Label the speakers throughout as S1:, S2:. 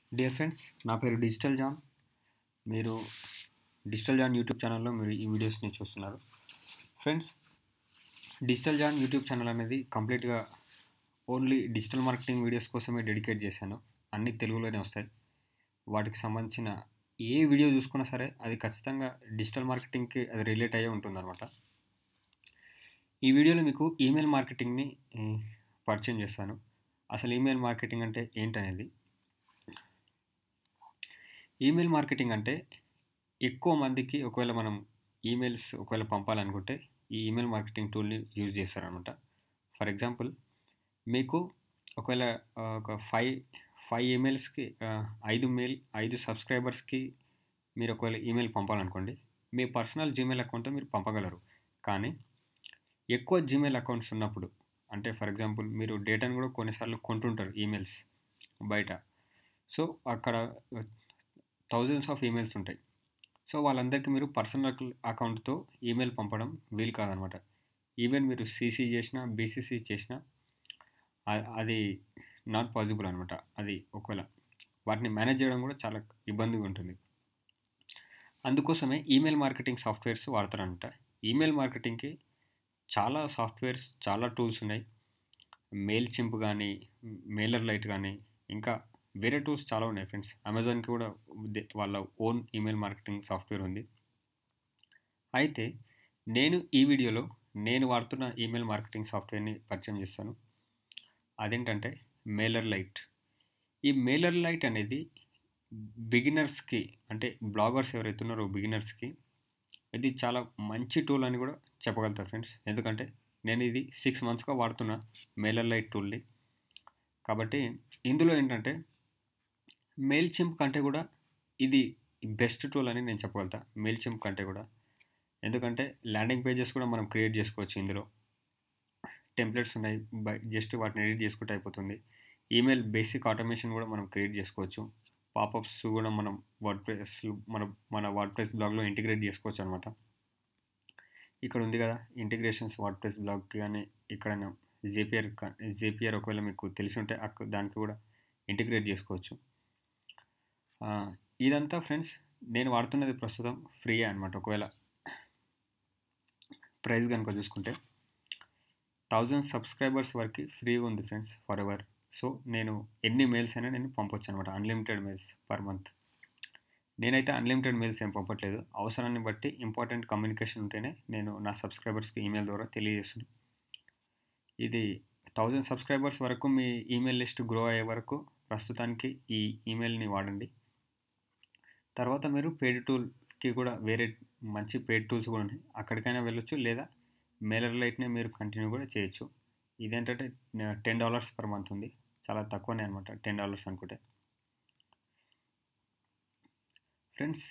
S1: Dear friends నా పేరు digital John మీరు డిజిటల్ జాన్ యూట్యూబ్ ఛానల్లో మీరు ఈ వీడియోస్ని చూస్తున్నారు friends digital John YouTube channel అనేది కంప్లీట్గా ఓన్లీ డిజిటల్ మార్కెటింగ్ వీడియోస్ కోసమే డెడికేట్ చేశాను అన్ని తెలుగులోనే వస్తాయి వాటికి సంబంధించిన ఏ వీడియో చూసుకున్నా సరే అది ఖచ్చితంగా డిజిటల్ మార్కెటింగ్కి అది రిలేట్ అయ్యే ఉంటుందన్నమాట ఈ వీడియోలో మీకు ఈమెయిల్ మార్కెటింగ్ని ఈ, పరిచయం చేస్తాను అసలు ఈమెయిల్ మార్కెటింగ్ అంటే ఏంటనేది ఈమెయిల్ మార్కెటింగ్ అంటే ఎక్కువ మందికి ఒకవేళ మనం ఈమెయిల్స్ ఒకవేళ పంపాలనుకుంటే ఈ ఈమెయిల్ మార్కెటింగ్ టూల్ని యూజ్ చేస్తారనమాట ఫర్ ఎగ్జాంపుల్ మీకు ఒకవేళ ఆ, ఒక ఫైవ్ ఫైవ్ ఈమెయిల్స్కి ఐదు మెయిల్ ఐదు సబ్స్క్రైబర్స్కి మీరు ఒకవేళ ఈమెయిల్ పంపాలనుకోండి మీ పర్సనల్ జీమెయిల్ అకౌంట్తో మీరు పంపగలరు కానీ ఎక్కువ జీమెయిల్ అకౌంట్స్ ఉన్నప్పుడు అంటే ఫర్ ఎగ్జాంపుల్ మీరు డేటాను కూడా కొన్నిసార్లు కొంటుంటారు ఈమెయిల్స్ బయట సో అక్కడ థౌజండ్స్ ఆఫ్ ఈమెయిల్స్ ఉంటాయి సో వాళ్ళందరికీ మీరు పర్సనల్ అకౌంట్తో ఈమెయిల్ పంపడం వీలు కాదనమాట ఈవెన్ మీరు సీసీ చేసినా బీసీసీ చేసినా అ- అది నాట్ పాసిబుల్ అనమాట అది ఒకవేళ వాటిని మేనేజ్ చేయడం కూడా చాలా ఇబ్బందిగా ఉంటుంది అందుకోసమే ఈమెయిల్ మార్కెటింగ్ సాఫ్ట్వేర్స్ వాడతారనమాట ఈమెయిల్ మార్కెటింగ్కి చాలా సాఫ్ట్వేర్స్ చాలా టూల్స్ ఉన్నాయి మెయిల్ చింప్ కానీ మెయిలర్ లైట్ కానీ ఇంకా వేరే టూల్స్ చాలా ఉన్నాయి ఫ్రెండ్స్ అమెజాన్కి కూడా దే- వాళ్ళ ఓన్ ఈమెయిల్ మార్కెటింగ్ సాఫ్ట్వేర్ ఉంది అయితే నేను ఈ వీడియోలో నేను వాడుతున్న ఈమెయిల్ మార్కెటింగ్ సాఫ్ట్వేర్ని పరిచయం చేస్తాను అదేంటంటే మెయిలర్ లైట్ ఈ మెయిలర్ లైట్ అనేది బిగినర్స్కి అంటే బ్లాగర్స్ ఎవరైతే ఉన్నారో బిగినర్స్కి ఇది చాలా మంచి టూల్ అని కూడా చెప్పగలుగుతారు ఫ్రెండ్స్ ఎందుకంటే నేను ఇది సిక్స్ మంత్స్గా వాడుతున్న మెయిలర్ లైట్ టూల్ని కాబట్టి ఇందులో ఏంటంటే మెయిల్ చింప్ కంటే కూడా ఇది బెస్ట్ టూల్ అని నేను చెప్పగలుగుతా మెయిల్ చింప్ కంటే కూడా ఎందుకంటే ల్యాండింగ్ పేజెస్ కూడా మనం క్రియేట్ చేసుకోవచ్చు ఇందులో టెంప్లెట్స్ ఉన్నాయి బై జస్ట్ వాటిని ఎడిట్ చేసుకుంటే అయిపోతుంది ఈమెయిల్ బేసిక్ ఆటోమేషన్ కూడా మనం క్రియేట్ చేసుకోవచ్చు పాపప్స్ కూడా మనం వర్డ్ ప్రెస్ మన మన వర్డ్ ప్రెస్ బ్లాగ్లో ఇంటిగ్రేట్ చేసుకోవచ్చు అనమాట ఇక్కడ ఉంది కదా ఇంటిగ్రేషన్స్ వర్డ్ ప్రెస్ బ్లాగ్కి కానీ ఎక్కడైనా జేపీఆర్ జేపీఆర్ ఒకవేళ మీకు తెలిసి ఉంటే అక్క దానికి కూడా ఇంటిగ్రేట్ చేసుకోవచ్చు ఆ, ఇదంతా ఫ్రెండ్స్ నేను వాడుతున్నది ప్రస్తుతం ఫ్రీ అనమాట ఒకవేళ ప్రైస్ కనుక చూసుకుంటే థౌజండ్ సబ్స్క్రైబర్స్ వరకు ఫ్రీగా ఉంది ఫ్రెండ్స్ ఫర్ ఎవర్ సో నేను ఎన్ని మెయిల్స్ అయినా నేను పంపొచ్చు అనమాట అన్లిమిటెడ్ మెయిల్స్ పర్ మంత్ నేనైతే అన్లిమిటెడ్ మెయిల్స్ ఏం పంపట్లేదు అవసరాన్ని బట్టి ఇంపార్టెంట్ కమ్యూనికేషన్ ఉంటేనే నేను నా సబ్స్క్రైబర్స్కి ఈమెయిల్ ద్వారా తెలియజేస్తున్నాను ఇది థౌజండ్ సబ్స్క్రైబర్స్ వరకు మీ ఈమెయిల్ లిస్ట్ గ్రో అయ్యే వరకు ప్రస్తుతానికి ఈ ఈమెయిల్ని వాడండి తర్వాత మీరు పెయిడ్ టూల్కి కూడా వేరే మంచి పెయిడ్ టూల్స్ కూడా ఉన్నాయి అక్కడికైనా వెళ్ళొచ్చు లేదా మెయిలర్ లైట్ని మీరు కంటిన్యూ కూడా చేయొచ్చు ఇదేంటంటే టెన్ డాలర్స్ పర్ మంత్ ఉంది చాలా తక్కువనే అనమాట టెన్ డాలర్స్ అనుకుంటే ఫ్రెండ్స్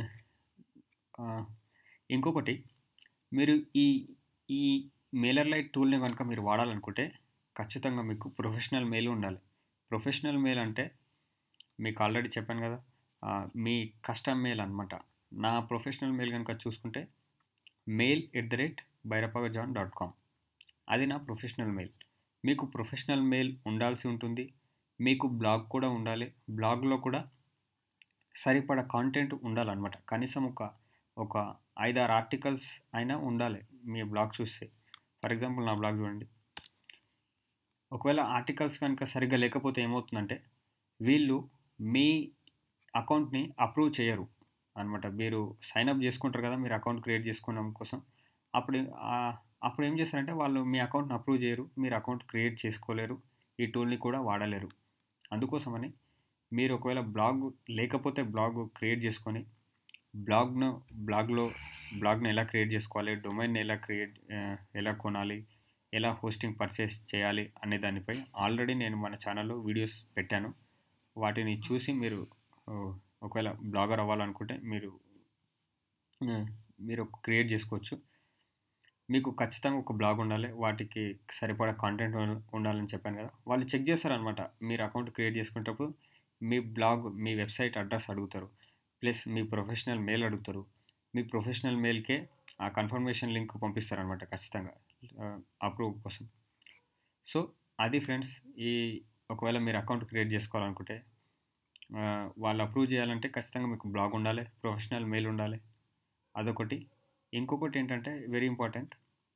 S1: ఇంకొకటి మీరు ఈ ఈ మెయిలర్ లైట్ టూల్ని కనుక మీరు వాడాలనుకుంటే ఖచ్చితంగా మీకు ప్రొఫెషనల్ మెయిల్ ఉండాలి ప్రొఫెషనల్ మెయిల్ అంటే మీకు ఆల్రెడీ చెప్పాను కదా ఆ, మీ కస్టమ్ మెయిల్ అనమాట నా ప్రొఫెషనల్ మెయిల్ కనుక చూసుకుంటే mail at the rate Bairapaga John dot com అది నా ప్రొఫెషనల్ మెయిల్ మీకు ప్రొఫెషనల్ మెయిల్ ఉండాల్సి ఉంటుంది మీకు బ్లాగ్ కూడా ఉండాలి బ్లాగ్లో కూడా సరిపడా కాంటెంట్ ఉండాలన్నమాట కనీసం ఒక ఒక ఐదారు ఆర్టికల్స్ అయినా ఉండాలి మీ బ్లాగ్ చూస్తే ఫర్ ఎగ్జాంపుల్ నా బ్లాగ్ చూడండి ఒకవేళ ఆర్టికల్స్ కనుక సరిగ్గా లేకపోతే ఏమవుతుందంటే వీళ్ళు మీ అకౌంట్ని అప్రూవ్ చేయరు అనమాట మీరు సైన్ అప్ చేసుకుంటారు కదా మీరు అకౌంట్ క్రియేట్ చేసుకోవడం కోసం అప్పుడు ఆ- అప్పుడు ఏం చేస్తారంటే వాళ్ళు మీ అకౌంట్ని అప్రూవ్ చేయరు మీరు అకౌంట్ క్రియేట్ చేసుకోలేరు ఈ టూల్ని కూడా వాడలేరు అందుకోసమని మీరు ఒకవేళ బ్లాగ్ లేకపోతే బ్లాగ్ క్రియేట్ చేసుకొని బ్లాగ్ను బ్లాగ్లో బ్లాగ్ను ఎలా క్రియేట్ చేసుకోవాలి డొమైన్ ఎలా క్రియేట్ ఎలా కొనాలి ఎలా హోస్టింగ్ పర్చేస్ చేయాలి అనే దానిపై ఆల్రెడీ నేను మన ఛానల్లో వీడియోస్ పెట్టాను వాటిని చూసి మీరు ఆ, ఒకవేళ బ్లాగర్ అవ్వాలనుకుంటే మీరు ఆ, మీరు క్రియేట్ చేసుకోవచ్చు మీకు ఖచ్చితంగా ఒక బ్లాగ్ ఉండాలి వాటికి సరిపడా కాంటెంట్ ఉండాలని చెప్పాను కదా వాళ్ళు చెక్ చేస్తారనమాట మీరు అకౌంట్ క్రియేట్ చేసుకునేటప్పుడు మీ బ్లాగ్ మీ వెబ్సైట్ అడ్రస్ అడుగుతారు ప్లస్ మీ ప్రొఫెషనల్ మెయిల్ అడుగుతారు మీ ప్రొఫెషనల్ మెయిల్కే ఆ కన్ఫర్మేషన్ లింక్ పంపిస్తారనమాట ఖచ్చితంగా అప్రూవ్ కోసం సో అది ఫ్రెండ్స్ ఈ ఒకవేళ మీరు అకౌంట్ క్రియేట్ చేసుకోవాలనుకుంటే ఆహ్, వాళ్ళు అప్రూవ్ చేయాలంటే ఖచ్చితంగా మీకు బ్లాగ్ ఉండాలి. ప్రొఫెషనల్ మెయిల్ ఉండాలి. అదొకటి. ఇంకొకటేంటంటే వెరీ ఇంపార్టెంట్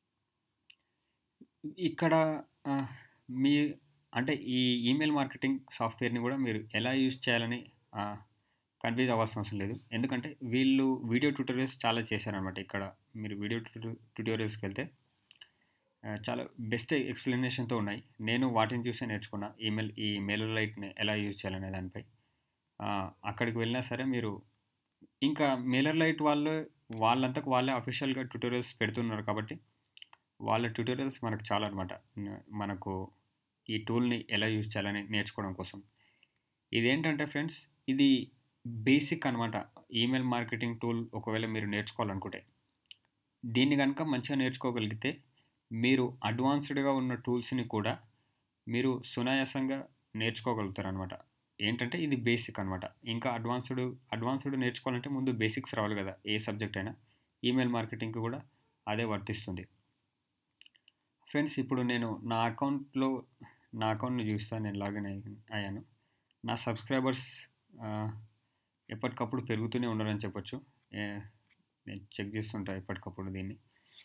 S1: ఇక్కడ ఆహ్, మీ అంటే ఈ ఈమెయిల్ మార్కెటింగ్ సాఫ్ట్‌వేర్‌ని గూడా మీరు ఎలా యూజ్ చేయాలని ఆహ్, కన్‌ఫ్యూజ్ అవ్వాల్సిన అవసరం లేదు. ఎందుకంటే వీళ్ళు వీడియో ట్యుటోరియల్స్ చాలా చేశారనమాట. ఇక్కడ మీరు వీడియో ట్యుటో ట్యుటోరియల్స్‌కెళ్తే ఆహ్, చాలా బెస్ట్ ఎక్స్‌ప్లనేషన్‌తో ఉన్నాయి. నేను వాటిని చూసే నేర్చుకున్నా. ఈమెయిల్ ఈ మెయిలర్ లైట్‌ని ఎలా యూజ్ చేయాలనే దానిపై. ఆహ్, అక్కడికి వెళ్ళినా సరే మీరు ఇంకా మెయిలర్ లైట్ వాళ్ళు వాళ్ళంతకు వాళ్ళే అఫీషియల్‌గా ట్యుటోరియల్స్ పెడుతున్నారు కాబట్టి, వాళ్ళ ట్యుటోరియల్స్ మనకు చాలనమాట. న మనకు ఈ టూల్‌ని ఎలా యూజ్ చేయాలని నేర్చుకోవడం కోసం. ఇదేంటంటే ఫ్రెండ్స్ ఇది బేసిక్ అనమాట. ఈమెయిల్ మార్కెటింగ్ టూల్ ఒకవేళ మీరు నేర్చుకోవాలనుకుంటే. దీన్ని గనుక మంచిగా నేర్చుకోగలిగితే, మీరు అడ్వాన్స్‌డ్‌గా ఉన్న టూల్స్‌ని కూడా మీరు సునాయాసంగా నేర్చుకోగలుగుతారనమాట. ఏంటంటే ఇది బేసిక్ అనమాట. ఇంకా అడ్వాన్స్‌డ్ అడ్వాన్స్‌డ్ నేర్చుకోవాలంటే ముందు బేసిక్స్ రావాలి గదా! ఏ సబ్జెక్ట్ అయినా. ఈమెయిల్ మార్కెటింగ్‌కి కూడా అదే వర్తిస్తుంది. ఫ్రెండ్స్ ఇప్పుడు నేను నా అకౌంట్‌లో నా అకౌంట్‌ని చూస్తా నేను లాగిన్ అయ్యి అయ్యాను. నా సబ్‌స్క్రైబర్స్ ఆహ్, ఎప్పటికప్పుడు పెరుగుతూనే ఉన్నారని చెప్పొచ్చు. ఏ నేను చెక్ చేస్తుంటా ఎప్పటికప్పుడు దీన్ని.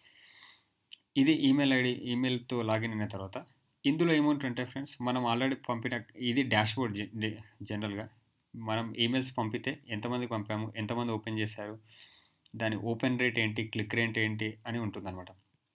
S1: ఇది ఈమెయిల్ ఐడీ ఈమెయిల్‌తో లాగిన్ అయిన తర్వాత ఇందులో ఏముంటంటే ఫ్రెండ్స్ మనం ఆల్రెడీ పంపిన ఇది డాష్‌బోర్డ్ జె డె జనరల్‌గా. మనం ఈమెయిల్స్ పంపితే ఎంతమందికి పంపాము, ఎంతమంది ఓపెన్ చేశారు, దాని ఓపెన్ రేట్ ఏంటి, క్లిక్ రేట్ ఏంటి అని ఉంటుందనమాట.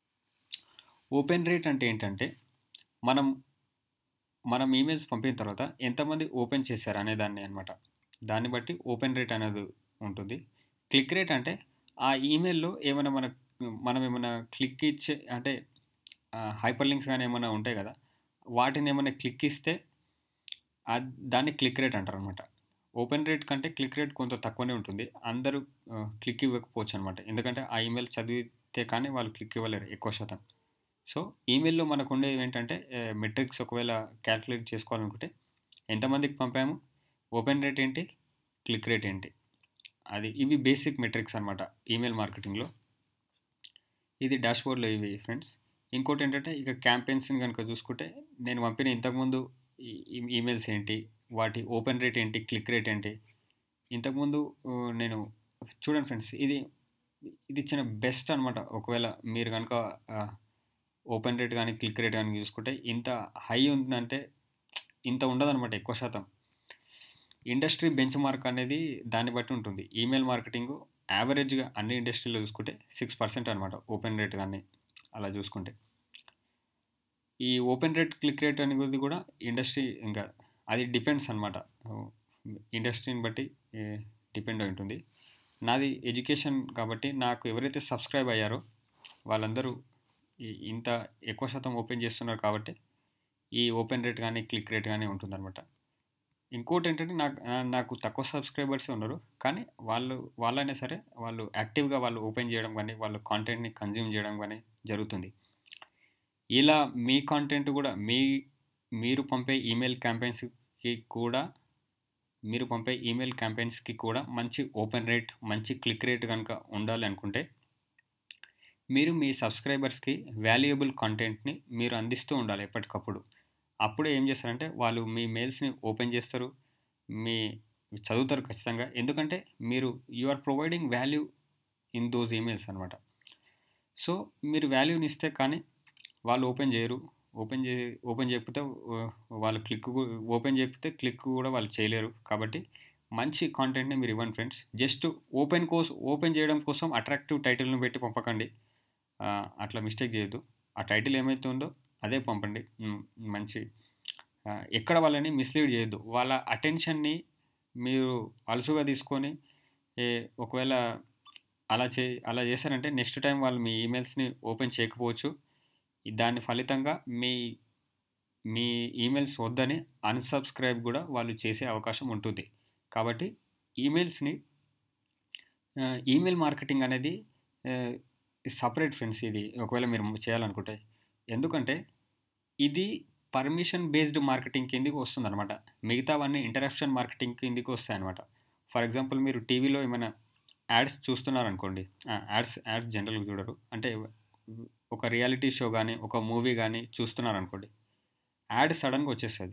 S1: ఓపెన్ రేట్ అంటే ఏంటంటే, మనం మనం ఈమెయిల్స్ పంపిన తర్వాత ఎంతమంది ఓపెన్ చేశారు అనే దాన్ని అనమాట. దాన్ని బట్టి ఓపెన్ రేట్ అనేది ఉంటుంది. క్లిక్ రేట్ అంటే ఆ ఈమెయిల్‌లో ఏమైనా మనకు మనం ఏమైనా క్లిక్ ఇచ్చే అంటే ఆహ్, హైపర్ లింక్స్ గాని ఏమైనా ఉంటాయి గదా! వాటిని ఏమైనా క్లిక్ ఇస్తే అద్ దాన్ని క్లిక్ రేట్ అంటారనమాట. ఓపెన్ రేట్ కంటే క్లిక్ రేట్ కొంత తక్కువనే ఉంటుంది. అందరూ ఆహ్, క్లిక్ ఇవ్వకపోవచ్చనమాట. ఎందుకంటే ఆ ఈమెయిల్ చదివితే కానీ వాళ్ళు క్లిక్ ఇవ్వలేరు ఎక్కువ శాతం. సో, ఈమెయిల్‌లో మనకుండేవేంటంటే ఆహ్, మెట్రిక్స్ ఒకవేళ కాలిక్యులేట్ చేసుకోవాలనుకుంటే ఎంతమందికి పంపాము, ఓపెన్ రేట్ ఏంటి, క్లిక్ రేట్ ఏంటి. అది ఇవి బేసిక్ మెట్రిక్స్ అనమాట ఈమెయిల్ మార్కెటింగ్‌లో. ఇది డాష్‌బోర్డ్‌లో ఇవి ఫ్రెండ్స్. ఇంకోటేంటంటే ఇక క్యాంపెయిన్స్‌ని గనుక చూసుకుంటే నేను పంపిన ఇంతకుముందు ఈ ఈ ఈమెయిల్స్ ఏంటి, వాటి ఓపెన్ రేట్ ఏంటి, క్లిక్ రేట్ ఏంటి. ఇంతకుముందు ఆహ్, నేను చూడండి ఫ్రెండ్స్ ఇది ఇది ఇచ్చిన బెస్ట్ అనమాట. ఒకవేళ మీరు గనుక ఆహ్, ఓపెన్ రేట్ గాని, క్లిక్ రేట్ గాని చూసుకుంటే ఇంత హై ఉందంటే ఇంత ఉండదనమాట ఎక్కువ శాతం. ఇండస్ట్రీ బెంచ్ మార్క్ అనేది దాన్ని బట్టి ఉంటుంది. ఈమెయిల్ మార్కెటింగు యావరేజ్‌గా అన్ని ఇండస్ట్రీలో చూసుకుంటే 6% అనమాట ఓపెన్ రేట్ గాని అలా చూసుకుంటే. ఈ ఓపెన్ రేట్, క్లిక్ రేట్ అనేది కూడా ఇండస్ట్రీ ఇంకా అది డిపెండ్స్ అనమాట. ఆహ్, ఇండస్ట్రీని బట్టి ఎ డిపెండ్ అయి ఉంటుంది. నాది ఎడ్యుకేషన్ కాబట్టి నాకు ఎవరైతే సబ్‌స్క్రైబ్ అయ్యారో వాళ్ళందరూ ఇ ఇంత ఎక్కువ శాతం ఓపెన్ చేస్తున్నారు కాబట్టి ఈ ఓపెన్ రేట్ గాని, క్లిక్ రేట్ గాని ఉంటుందనమాట. ఇంకోటేంటంటే నాకు ఆహ్, నాకు తక్కువ సబ్‌స్క్రైబర్సే ఉన్నారు. కానీ వాళ్ళు వాళ్ళైనా సరే వాళ్ళు యాక్టివ్‌గా వాళ్ళు ఓపెన్ చేయడం గాని, వాళ్ళు కాంటెంట్‌ని కన్జ్యూమ్ చేయడం గాని జరుగుతుంది. ఇలా మీ కాంటెంట్ కూడా మీ మీరు పంపే ఈమెయిల్ క్యాంపెయిన్స్‌కి కూడా మీరు పంపే ఈమెయిల్ క్యాంపెయిన్స్‌కి కూడా మంచి ఓపెన్ రేట్, మంచి క్లిక్ రేట్ గనుక ఉండాలి అనుకుంటే మీరు మీ సబ్‌స్క్రైబర్స్‌కి వాల్యుయబుల్ కాంటెంట్‌ని మీరు అందిస్తూ ఉండాలి ఎప్పటికప్పుడు. అప్పుడే ఏం చేస్తారంటే వాళ్ళు మీ మెయిల్స్‌ని ఓపెన్ చేస్తారు. మీ చదువుతారు ఖచ్చితంగా. ఎందుకంటే మీరు you are providing value in those emails అనమాట. సో, మీరు వాల్యూని ఇస్తే కానీ వాళ్ళు ఓపెన్ చేయరు. ఓపెన్ చే ఓపెన్ చేయకపోతే ఆహ్, వాళ్ళు క్లిక్ గు ఓపెన్ చేయకపోతే క్లిక్ కూడా వాళ్ళు చేయలేరు. కాబట్టి మంచి కాంటెంట్‌ని మీరు ఇవ్వండి ఫ్రెండ్స్. జస్ట్ ఓపెన్ కోసం ఓపెన్ చేయడం కోసం అట్రాక్టివ్ టైటిల్‌ని పెట్టి పంపకండి. ఆహ్, అట్లా మిస్టేక్ చేయొద్దు. ఆ టైటిల్ ఏమైతే ఉందో అదే పంపండి. హ్మ్. మంచి ఆహ్, ఎక్కడ వాళ్ళని మిస్‌లీడ్ చేయొద్దు. వాళ్ళ అటెన్షన్‌ని మీరు అలుసుగా తీసుకొని ఏ ఒకవేళ అలా చే అలా చేశారంటే నెక్స్ట్ టైమ్ వాళ్ళు మీ ఈమెయిల్స్‌ని ఓపెన్ చేయకపోవచ్చు. దాని ఫలితంగా మీ మీ ఈమెయిల్స్ వద్దని అన్‌సబ్‌స్క్రైబ్ కూడా వాళ్ళు చేసే అవకాశం ఉంటుంది. కాబట్టి ఈమెయిల్స్‌ని ఆహ్, ఈమెయిల్ మార్కెటింగ్ అనేది ఆహ్, సెపరేట్ ఫ్రెండ్స్ ఇది ఒకవేళ మీరు చేయాలనుకుంటే. ఎందుకంటే ఇది పర్మిషన్ బేస్డ్ మార్కెటింగ్ కిందకి వస్తుందనమాట. మిగతావన్నీ ఇంటరప్షన్ మార్కెటింగ్ కిందకి వస్తాయనమాట. ఫర్ ఎగ్జాంపుల్ మీరు టీవీలో ఏమైనా యాడ్స్ చూస్తున్నారనుకోండి. ఆ! యాడ్స్ యాడ్స్ జనరల్‌గా చూడరు. అంటే ఒక రియాలిటీ షో గాని, ఒక మూవీ గాని చూస్తున్నారనుకోండి. యాడ్ సడెన్‌గా వచ్చేస్తది.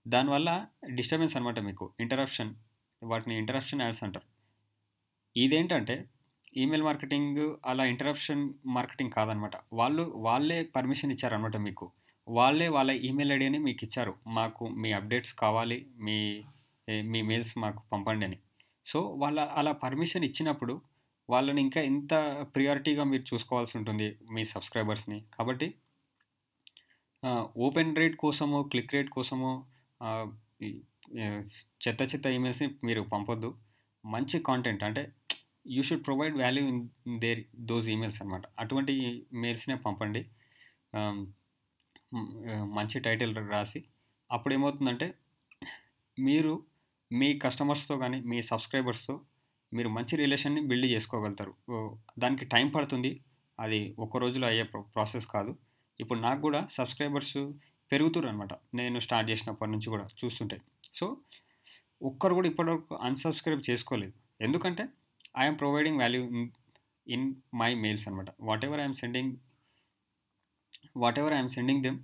S1: దానివల్ల డిస్టర్బెన్స్ అనమాట మీకు ఇంటరప్షన్ వాటిని ఇంటరప్షన్ యాడ్స్ అంటారు ఇదేంటంటే ఈమెయిల్ మార్కెటింగ్ అలా ఇంటరప్షన్ మార్కెటింగ్ కాదనమాట వాళ్ళు వాళ్ళే పర్మిషన్ ఇచ్చారనమాట మీకు వాళ్ళే వాళ్ళ ఈమెయిల్ ఐడిని మీకు ఇచ్చారు మాకు మీ అప్డేట్స్ కావాలి మీ ఏ, మీ మెయిల్స్ మాకు పంపండి అని సో వాళ్ళ అలా పర్మిషన్ ఇచ్చినప్పుడు వాళ్ళని ఇంకా ఎంత ప్రియారిటీగా మీరు చూసుకోవాల్సి ఉంటుంది మీ సబ్స్క్రైబర్స్ని కాబట్టి ఓపెన్ రేట్ కోసము క్లిక్ రేట్ కోసము ఆ, ఈ, ఆ, చెత్త చెత్త ఈమెయిల్స్ని మీరు పంపొద్దు మంచి కాంటెంట్ అంటే you should provide value in there those emails అనమాట అటువంటి మెయిల్స్నే పంపండి ఆమ్, మ్, ఆ, మంచి టైటిల్ రాసి అప్పుడు ఏమవుతుందంటే మీరు మీ కస్టమర్స్తో కానీ మీ సబ్స్క్రైబర్స్తో మీరు మంచి రిలేషన్ని బిల్డ్ చేసుకోగలుగుతారు ఓ, దానికి టైం పడుతుంది అది ఒక్క రోజులో అయ్యే ప్ర- ప్రాసెస్ కాదు ఇప్పుడు నాకు కూడా సబ్స్క్రైబర్స్ పెరుగుతున్నారు అనమాట నేను స్టార్ట్ చేసినప్పటి నుంచి కూడా చూస్తుంటే సో ఒక్కరు కూడా ఇప్పటివరకు అన్సబ్స్క్రైబ్ చేసుకోలేదు ఎందుకంటే I'm providing value in in my mails అనమాట whatever I'm sending whatever I'm sending them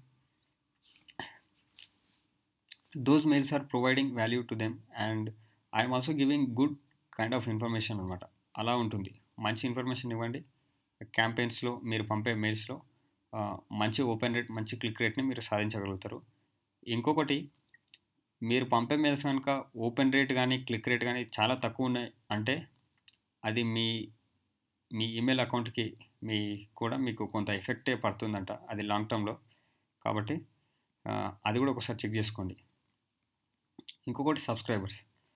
S1: those mails are providing value to them and I'm also giving good kind of information అనమాట అలా ఉంటుంది మంచి information ఇవ్వండి క్యాంపెయిన్స్లో మీరు పంపే మెయిల్స్లో మంచి ఓపెన్ రేట్ మంచి క్లిక్ రేట్ని మీరు సాధించగలుగుతారు ఇంకొకటి మీరు పంపే మెయిల్స్ కనుక ఓపెన్ రేట్ కానీ క్లిక్ రేట్ కానీ చాలా తక్కువ ఉన్నాయి అంటే అది మీ మీ ఈమెయిల్ అకౌంట్కి మీ కూడా మీకు కొంత ఎఫెక్టే పడుతుందంట అది లాంగ్ టర్మ్లో కాబట్టి ఆ, అది కూడా ఒకసారి చెక్ చేసుకోండి ఇంకొకటి సబ్స్క్రైబర్స్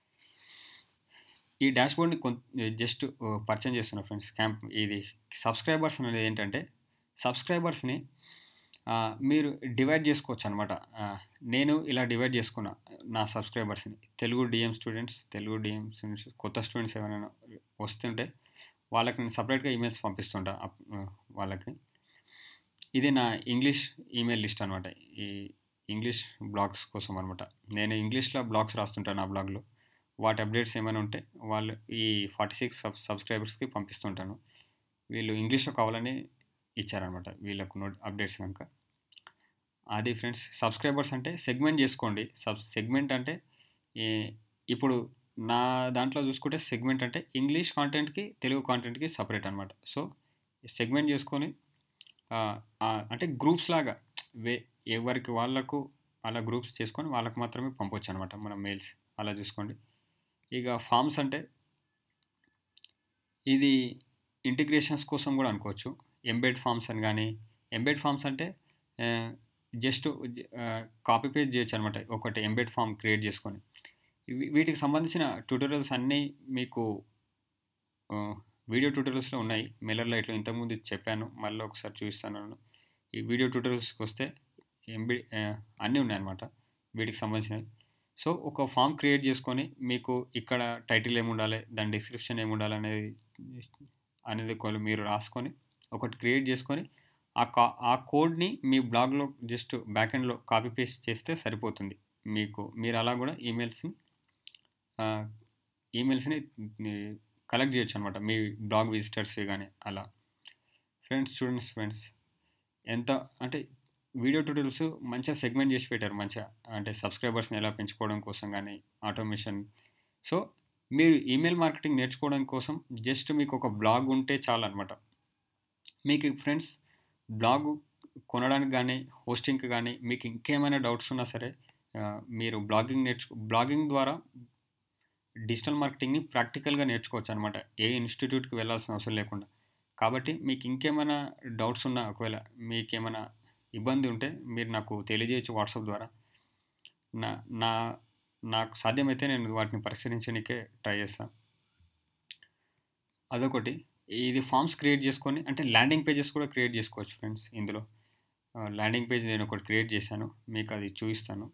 S1: ఈ డాష్బోర్డ్ని కొంత జస్ట్ పరిచయం చేస్తున్నా ఫ్రెండ్స్ క్యాంప్ ఇది సబ్స్క్రైబర్స్ అనేది ఏంటంటే సబ్స్క్రైబర్స్ని ఆ, మీరు డివైడ్ చేసుకోవచ్చు అనమాట నేను ఇలా డివైడ్ చేసుకున్నా నా సబ్స్క్రైబర్స్ని Telugu DM students Telugu DM students కొత్త స్టూడెంట్స్ ఎవరైనా వస్తుంటే వాళ్ళకి నేను సపరేట్గా ఈమెయిల్స్ పంపిస్తుంటా అప్- ఆ, వాళ్ళకి ఇది నా ఇంగ్లీష్ ఈమెయిల్ లిస్ట్ అనమాట ఈ ఇంగ్లీష్ బ్లాగ్స్ కోసం అనమాట నేను ఇంగ్లీష్లో బ్లాగ్స్ రాస్తుంటాను నా బ్లాగ్లో వాటి అప్డేట్స్ ఏమైనా ఉంటే వాళ్ళు ఈ ఫార్టీ సిక్స్ సబ్ సబ్స్క్రైబర్స్కి పంపిస్తుంటాను వీళ్ళు ఇంగ్లీష్లో కావాలని ఇచ్చారనమాట వీళ్ళకు నోట్ అప్డేట్స్ కనుక అది ఫ్రెండ్స్ సబ్స్క్రైబర్స్ అంటే సెగ్మెంట్ చేసుకోండి సబ్ సెగ్మెంట్ అంటే ఈ- ఇప్పుడు నా దాంట్లో చూసుకుంటే సెగ్మెంట్ అంటే ఇంగ్లీష్ కాంటెంట్కి తెలుగు కాంటెంట్కి సపరేట్ అనమాట సో సెగ్మెంట్ చేసుకొని ఆ, ఆ, అంటే గ్రూప్స్ లాగా వే ఎవరికి వాళ్ళకు అలా గ్రూప్స్ చేసుకొని వాళ్ళకి మాత్రమే పంపొచ్చు అనమాట మన మెయిల్స్ అలా చూసుకోండి ఇక ఫామ్స్ అంటే ఇది ఇంటిగ్రేషన్స్ కోసం కూడా అనుకోవచ్చు ఎంబెడ్ ఫామ్స్ అని కానీ ఎంబెడ్ ఫామ్స్ అంటే జస్ట్ కాపీ పేస్ట్ చేయొచ్చు అనమాట ఒకటి ఎంబెడ్ ఫామ్ క్రియేట్ చేసుకొని వీ- వీటికి సంబంధించిన ట్యూటోరియల్స్ అన్నీ మీకు ఆ, వీడియో ట్యూటోరియల్స్లో ఉన్నాయి మెయిలర్లో ఇట్లా ఇంతకుముందు చెప్పాను మళ్ళీ ఒకసారి చూపిస్తాను ఈ వీడియో ట్యూటోరియల్స్కి వస్తే ఎంబి ఆ, అన్నీ ఉన్నాయన్నమాట వీటికి సంబంధించినవి సో ఒక ఫామ్ క్రియేట్ చేసుకొని మీకు ఇక్కడ టైటిల్ ఏమి ఉండాలి దాని డిస్క్రిప్షన్ ఏమి ఉండాలి అనేది అనేది కొలు మీరు రాసుకొని ఒకటి క్రియేట్ చేసుకొని ఆ కా ఆ కోడ్ని మీ బ్లాగ్లో జస్ట్ బ్యాక్ ఎండ్లో కాపీ పేస్ట్ చేస్తే సరిపోతుంది మీకు మీరు అలా కూడా ఈమెయిల్స్ని ఈమెయిల్స్ని కలెక్ట్ చేయొచ్చు అనమాట మీ బ్లాగ్ విజిటర్స్ కానీ అలా ఫ్రెండ్స్ స్టూడెంట్స్ ఫ్రెండ్స్ ఎంత అంటే వీడియో ట్యూటోరియల్స్ మంచిగా సెగ్మెంట్ చేసి పెట్టారు మంచిగా అంటే సబ్స్క్రైబర్స్ని ఎలా పెంచుకోవడం కోసం కానీ ఆటోమేషన్ సో మీరు ఈమెయిల్ మార్కెటింగ్ నేర్చుకోవడం కోసం జస్ట్ మీకు ఒక బ్లాగ్ ఉంటే చాలు అనమాట మీకు ఫ్రెండ్స్ బ్లాగ్ కొనడానికి కానీ హోస్టింగ్కి కానీ మీకు ఇంకేమైనా డౌట్స్ ఉన్నా సరే ఆ, మీరు బ్లాగింగ్ నేర్చుకో బ్లాగింగ్ ద్వారా డిజిటల్ మార్కెటింగ్ని ప్రాక్టికల్గా నేర్చుకోవచ్చు అనమాట ఏ ఇన్స్టిట్యూట్కి వెళ్ళాల్సిన అవసరం లేకుండా కాబట్టి మీకు ఇంకేమైనా డౌట్స్ ఉన్నా ఒకవేళ మీకు ఏమైనా ఇబ్బంది ఉంటే మీరు నాకు తెలియజేయచ్చు వాట్సాప్ ద్వారా నా నా నాకు సాధ్యమైతే నేను వాటిని పరిష్కరించడానికే ట్రై చేస్తాను అదొకటి ఇది ఫామ్స్ క్రియేట్ చేసుకొని అంటే ల్యాండింగ్ పేజెస్ కూడా క్రియేట్ చేసుకోవచ్చు ఫ్రెండ్స్ ఇందులో ల్యాండింగ్ పేజ్ నేను ఒకటి క్రియేట్ చేశాను మీకు అది చూపిస్తాను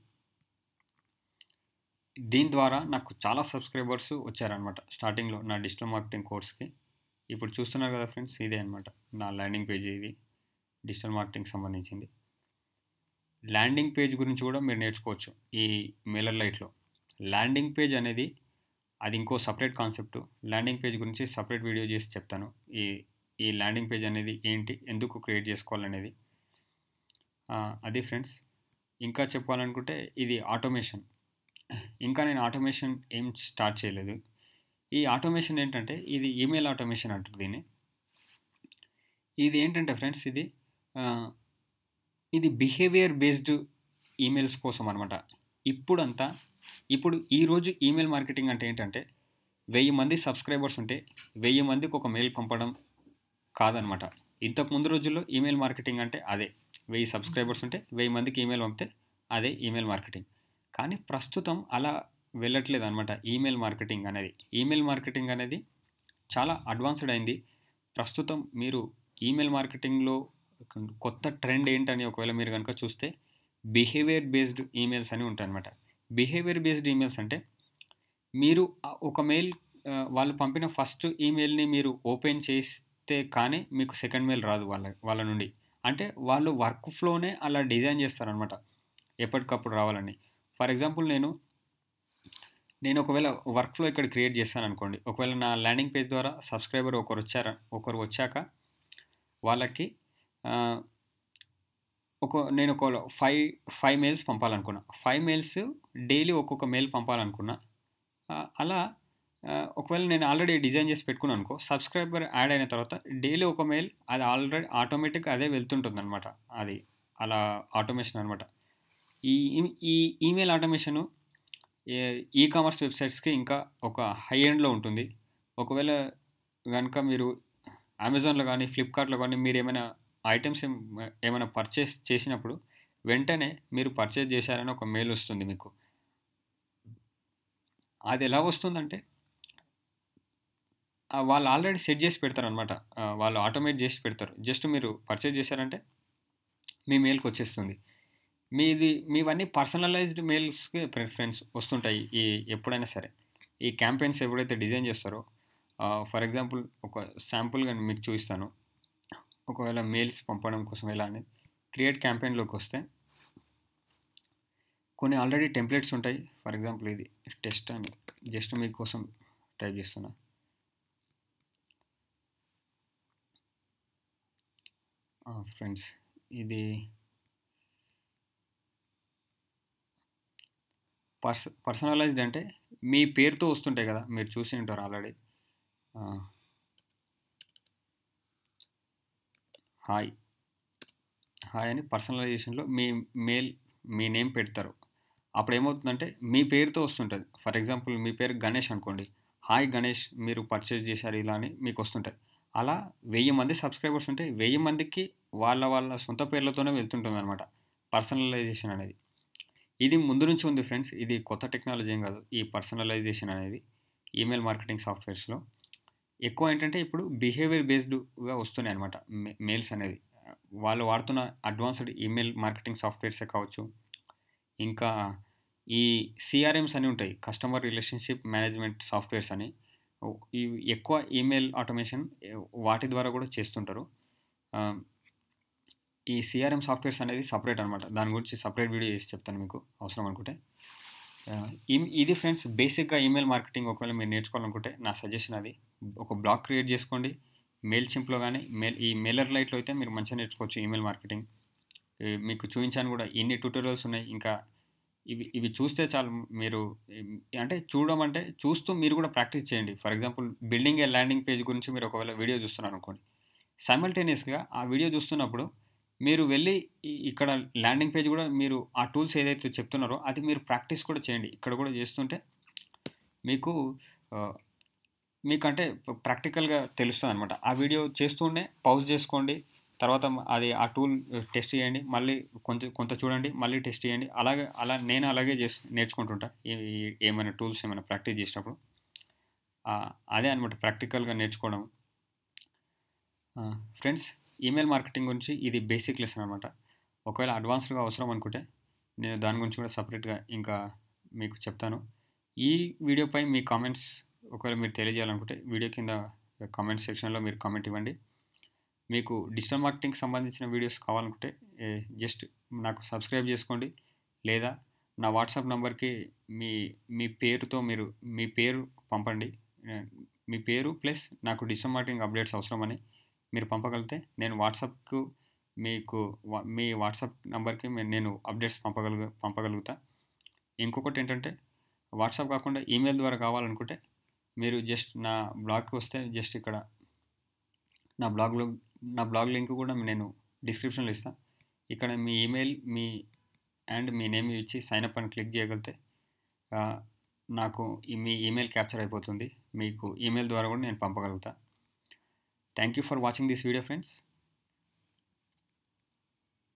S1: దీని ద్వారా నాకు చాలా సబ్స్క్రైబర్స్ వచ్చారనమాట స్టార్టింగ్లో నా డిజిటల్ మార్కెటింగ్ కోర్స్కి ఇప్పుడు చూస్తున్నారు కదా ఫ్రెండ్స్ ఇదే అనమాట నా ల్యాండింగ్ పేజ్ ఇది డిజిటల్ మార్కెటింగ్ సంబంధించింది ల్యాండింగ్ పేజ్ గురించి కూడా మీరు నేర్చుకోవచ్చు ఈ మేలర్ లైట్లో ల్యాండింగ్ పేజ్ అనేది అది ఇంకో సపరేట్ కాన్సెప్ట్ ల్యాండింగ్ పేజ్ గురించి సపరేట్ వీడియో చేసి చెప్తాను ఈ ఈ ల్యాండింగ్ పేజ్ అనేది ఏంటి ఎందుకు క్రియేట్ చేసుకోవాలనేది ఆ, అది ఫ్రెండ్స్ ఇంకా చెప్పాలనుకుంటే ఇది ఆటోమేషన్ ఇంకా నేను ఆటోమేషన్ ఏం స్టార్ట్ చేయలేదు ఈ ఆటోమేషన్ ఏంటంటే ఇది ఈమెయిల్ ఆటోమేషన్ అంటారు దీన్ని ఇది ఏంటంటే ఫ్రెండ్స్ ఇది ఆ, ఇది బిహేవియర్ బేస్డ్ ఈమెయిల్స్ కోసం అనమాట ఇప్పుడంతా ఇప్పుడు ఈరోజు ఈమెయిల్ మార్కెటింగ్ అంటే ఏంటంటే వెయ్యి మంది సబ్స్క్రైబర్స్ ఉంటే వెయ్యి మందికి ఒక మెయిల్ పంపడం కాదనమాట ఇంతకు ముందు రోజుల్లో ఈమెయిల్ మార్కెటింగ్ అంటే అదే వెయ్యి సబ్స్క్రైబర్స్ ఉంటే వెయ్యి మందికి ఈమెయిల్ పంపితే అదే ఈమెయిల్ మార్కెటింగ్ కానీ ప్రస్తుతం అలా వెళ్ళట్లేదు అనమాట ఈమెయిల్ మార్కెటింగ్ అనేది ఈమెయిల్ మార్కెటింగ్ అనేది చాలా అడ్వాన్స్డ్ అయింది ప్రస్తుతం మీరు ఈమెయిల్ మార్కెటింగ్లో కొత్త ట్రెండ్ ఏంటని ఒకవేళ మీరు కనుక చూస్తే బిహేవియర్ బేస్డ్ ఈమెయిల్స్ అని ఉంటాయి అనమాట బిహేవియర్ బేస్డ్ ఈమెయిల్స్ అంటే మీరు ఆ ఒక మెయిల్ ఆ, వాళ్ళు పంపిన ఫస్ట్ ఈమెయిల్ని మీరు ఓపెన్ చేస్తే కానీ మీకు సెకండ్ మెయిల్ రాదు వాళ్ళ వాళ్ళ నుండి అంటే వాళ్ళు వర్క్ ఫ్లోనే అలా డిజైన్ చేస్తారనమాట ఎప్పటికప్పుడు రావాలని ఫర్ ఎగ్జాంపుల్ నేను నేను ఒకవేళ వర్క్ ఫ్లో ఇక్కడ క్రియేట్ చేస్తాను అనుకోండి ఒకవేళ నా ల్యాండింగ్ పేజ్ ద్వారా సబ్స్క్రైబర్ ఒకరు వచ్చారా ఒకరు వచ్చాక వాళ్ళకి ఆ, ఒక నేను ఒక ఫైవ్ ఫైవ్ మెయిల్స్ పంపాలనుకున్నా ఫైవ్ మెయిల్స్ డైలీ ఒక్కొక్క మెయిల్ పంపాలనుకున్నా ఆ, అలా ఆ, ఒకవేళ నేను ఆల్రెడీ డిజైన్ చేసి పెట్టుకున్నాను అనుకో సబ్స్క్రైబర్ యాడ్ అయిన తర్వాత డైలీ ఒక మెయిల్ అది ఆల్రెడీ ఆటోమేటిక్ అదే వెళ్తుంటుంది అనమాట అది అలా ఆటోమేషన్ అనమాట ఈ ఈ ఈమెయిల్ ఆటోమేషను ఈ కామర్స్ వెబ్సైట్స్కి ఇంకా ఒక హై ఎండ్లో ఉంటుంది ఒకవేళ కనుక మీరు అమెజాన్లో కానీ ఫ్లిప్కార్ట్లో కానీ మీరు ఏమైనా ఐటమ్స్ ఏమైనా పర్చేస్ చేసినప్పుడు వెంటనే మీరు పర్చేస్ చేశారని ఒక మెయిల్ వస్తుంది మీకు అది ఎలా వస్తుందంటే ఆ, వాళ్ళు ఆల్రెడీ సెట్ చేసి పెడతారు అనమాట వాళ్ళు ఆటోమేట్ చేసి పెడతారు జస్ట్ మీరు పర్చేజ్ చేశారంటే మీ మెయిల్కి వచ్చేస్తుంది మీది మీవన్నీ పర్సనలైజ్డ్ మెయిల్స్కి ప్రిఫరెన్స్ వస్తుంటాయి ఈ ఎప్పుడైనా సరే ఈ క్యాంపెయిన్స్ ఎప్పుడైతే డిజైన్ చేస్తారో ఫర్ ఎగ్జాంపుల్ ఒక శాంపుల్గా మీకు చూపిస్తాను ఒకవేళ మెయిల్స్ పంపడం కోసం ఎలా అనేది క్రియేట్ క్యాంపెయిన్లోకి వస్తే కొన్ని ఆల్రెడీ టెంప్లెట్స్ ఉంటాయి ఫర్ ఎగ్జాంపుల్ ఇది టెస్ట్ అని జస్ట్ మీకోసం టైప్ చేస్తున్నా ఫ్రెండ్స్ ఇది పర్స పర్సనలైజ్డ్ అంటే మీ పేరుతో వస్తుంటాయి కదా మీరు చూసి ఉంటారు ఆల్రెడీ హాయ్ హాయ్ అని పర్సనలైజేషన్లో మీ మెయిల్ మీ నేమ్ పెడతారు అప్పుడు ఏమవుతుందంటే మీ పేరుతో వస్తుంటుంది ఫర్ ఎగ్జాంపుల్ మీ పేరు గణేష్ అనుకోండి హాయ్ గణేష్ మీరు పర్చేస్ చేశారు ఇలా అని మీకు వస్తుంటుంది అలా వెయ్యి మంది సబ్స్క్రైబర్స్ ఉంటే వెయ్యి మందికి వాళ్ళ వాళ్ళ సొంత పేర్లతోనే వెళ్తుంటుంది అనమాట పర్సనలైజేషన్ అనేది ఇది ముందు నుంచి ఉంది ఫ్రెండ్స్ ఇది కొత్త టెక్నాలజీ ఏం కాదు ఈ పర్సనలైజేషన్ అనేది ఈమెయిల్ మార్కెటింగ్ సాఫ్ట్వేర్స్లో ఎక్కువ ఏంటంటే ఇప్పుడు బిహేవియర్ బేస్డ్గా వస్తున్నాయి అనమాట మెయిల్స్ అనేది వాళ్ళు వాడుతున్న అడ్వాన్స్డ్ ఈమెయిల్ మార్కెటింగ్ సాఫ్ట్వేర్సే కావచ్చు ఇంకా ఈ సిఆర్ఎమ్స్ అని ఉంటాయి కస్టమర్ రిలేషన్షిప్ మేనేజ్మెంట్ సాఫ్ట్వేర్స్ అని ఈ ఎక్కువ ఈమెయిల్ ఆటోమేషన్ వాటి ద్వారా కూడా చేస్తుంటారు ఆ, ఈ సిఆర్ఎం సాఫ్ట్వేర్స్ అనేది సపరేట్ అనమాట దాని గురించి సపరేట్ వీడియో చేసి చెప్తాను మీకు అవసరం అనుకుంటే ఆ, ఈ- ఇది ఫ్రెండ్స్ బేసిక్గా ఈమెయిల్ మార్కెటింగ్ ఒకవేళ మీరు నేర్చుకోవాలనుకుంటే నా సజెషన్ అది ఒక బ్లాగ్ క్రియేట్ చేసుకోండి మెయిల్ చింప్లో కానీ మెయిల్ ఈ మెయిలర్ లైట్లో అయితే మీరు మంచిగా నేర్చుకోవచ్చు ఈమెయిల్ మార్కెటింగ్ ఈ మీకు చూపించాను కూడా ఇన్ని ట్యూటోరియల్స్ ఉన్నాయి ఇంకా ఇవి ఇవి చూస్తే చాలు మీరు ఈ- అంటే చూడడం అంటే చూస్తూ మీరు కూడా ప్రాక్టీస్ చేయండి for example building a landing page గురించి మీరు ఒకవేళ వీడియో చూస్తున్నారు అనుకోండి సైమల్టేనియస్గా ఆ వీడియో చూస్తున్నప్పుడు మీరు వెళ్ళి ఈ- ఇక్కడ ల్యాండింగ్ పేజ్ కూడా మీరు ఆ టూల్స్ ఏదైతే చెప్తున్నారో అది మీరు ప్రాక్టీస్ కూడా చేయండి ఇక్కడ కూడా చేస్తుంటే మీకు ఆ, మీకంటే ప్రాక్టికల్గా తెలుస్తుంది అనమాట ఆ వీడియో చేస్తూనే పౌజ్ చేసుకోండి తర్వాత మ- అది ఆ టూల్ టెస్ట్ చేయండి మళ్ళీ కొంత కొంత చూడండి మళ్ళీ టెస్ట్ చేయండి అలాగే అలా నేను అలాగే చేసి నేర్చుకుంటుంటా ఈ- ఈ- ఏమైనా టూల్స్ ఏమైనా ప్రాక్టీస్ చేసినప్పుడు ఆ, అదే అనమాట ప్రాక్టికల్గా నేర్చుకోవడం ఫ్రెండ్స్ ఈమెయిల్ మార్కెటింగ్ గురించి ఇది బేసిక్ లెసన్ అనమాట ఒకవేళ అడ్వాన్స్డ్గా అవసరం అనుకుంటే నేను దాని గురించి కూడా సపరేట్గా ఇంకా మీకు చెప్తాను ఈ వీడియోపై మీ కామెంట్స్ ఒకవేళ మీరు తెలియజేయాలనుకుంటే వీడియో కింద కామెంట్ సెక్షన్లో మీరు కామెంట్ ఇవ్వండి మీకు డిజిటల్ మార్కెటింగ్ సంబంధించిన వీడియోస్ కావాలనుకుంటే జస్ట్ నాకు సబ్స్క్రైబ్ చేసుకోండి లేదా నా వాట్సాప్ నెంబర్కి మీ మీ పేరుతో మీరు మీ పేరు పంపండి ఏ, మీ పేరు ప్లస్ నాకు డిజిటల్ మార్కెటింగ్ అప్డేట్స్ అవసరమని మీరు పంపగలిగితే నేను వాట్సాప్కు మీకు వా- మీ వాట్సాప్ నంబర్కి మే- నేను అప్డేట్స్ పంపగలుగు పంపగలుగుతా ఇంకొకటి ఏంటంటే వాట్సాప్ కాకుండా ఈమెయిల్ ద్వారా కావాలనుకుంటే మీరు జస్ట్ నా బ్లాగ్కి వస్తే జస్ట్ ఇక్కడ నా బ్లాగ్లో నా బ్లాగ్ లింక్ కూడా నేను డిస్క్రిప్షన్లో ఇస్తాను ఇక్కడ మీ ఈమెయిల్ మీ అండ్ మీ నేమ్ ఇచ్చి సైన్ అప్ అని క్లిక్ చేయగలిగితే ఆ, నాకు ఈ మీ ఈమెయిల్ క్యాప్చర్ అయిపోతుంది మీకు ఈమెయిల్ ద్వారా కూడా నేను పంపగలుగుతా thank you for watching this video friends